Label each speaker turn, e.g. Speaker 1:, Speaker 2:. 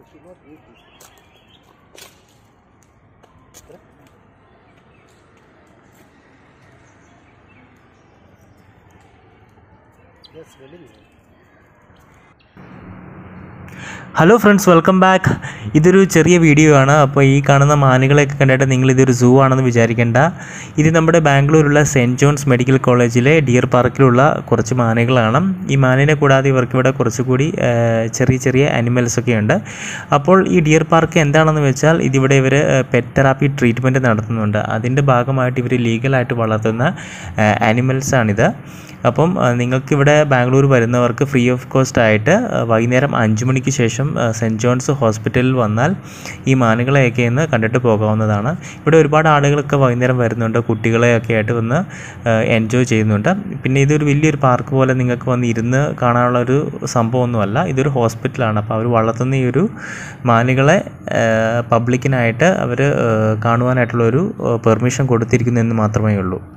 Speaker 1: should not eat this. They're smelling it.
Speaker 2: Hello friends welcome back ഇതൊരു ചെറിയ video ആണ് അപ്പോൾ ഈ കാണുന്ന മാനുകളെയൊക്കെ കണ്ടിട്ട് നിങ്ങൾ ഇതൊരു സൂ ആണെന്ന് വിചാരിക്കേണ്ട ഇത് നമ്മുടെ ബാംഗ്ലൂരുള്ള സെൻറ്റ് ജോൺസ് മെഡിക്കൽ കോളേജിലെ ഡിയർ പാർക്കിലുള്ള കുറച്ച് മാനുകളാണ് ഈ മാനിനെ കൂടാതെ ഇവർക്കിവിടെ കുറച്ചുകൂടി ആ, ചെറിയ ചെറിയ അനിമൽസ് ഒക്കെ ഉണ്ട് അപ്പോൾ ഈ ഡിയർ പാർക്ക് എന്താണെന്ന് വെച്ചാൽ ഇതിവിടെ ഇവർ പെറ്റ് തെറാപ്പി ട്രീറ്റ്മെൻറ്റ് നടത്തുന്നുണ്ട് അതിൻ്റെ ഭാഗമായിട്ട് ഇവർ ലീഗലായിട്ട് വളർത്തുന്ന ആനിമൽസാണിത് അപ്പം ആ, നിങ്ങൾക്കിവിടെ ബാംഗ്ലൂർ വരുന്നവർക്ക് ഫ്രീ ഓഫ് കോസ്റ്റ് ആയിട്ട് ആ, വൈകുന്നേരം അഞ്ച് മണിക്ക് ശേഷം ആ, സെൻറ്റ് ജോൺസ് ഹോസ്പിറ്റലിൽ വന്നാൽ ഈ മാനുകളെയൊക്കെ ഒന്ന് കണ്ടിട്ട് പോകാവുന്നതാണ് ഇവിടെ ഒരുപാട് ആളുകളൊക്കെ വൈകുന്നേരം വരുന്നുണ്ട് കുട്ടികളെയൊക്കെ ആയിട്ട് വന്ന് എൻജോയ് ചെയ്യുന്നുണ്ട് പിന്നെ ഇതൊരു വലിയൊരു പാർക്ക് പോലെ നിങ്ങൾക്ക് വന്ന് ഇരുന്ന് കാണാനുള്ള ഒരു സംഭവമൊന്നുമല്ല ഇതൊരു ഹോസ്പിറ്റലാണ് അപ്പോൾ അവർ വളർത്തുന്ന ഈ ഒരു മാനുകളെ പബ്ലിക്കിനായിട്ട് അവർ കാണുവാനായിട്ടുള്ളൊരു പെർമിഷൻ കൊടുത്തിരിക്കുന്നു എന്ന് മാത്രമേ ഉള്ളൂ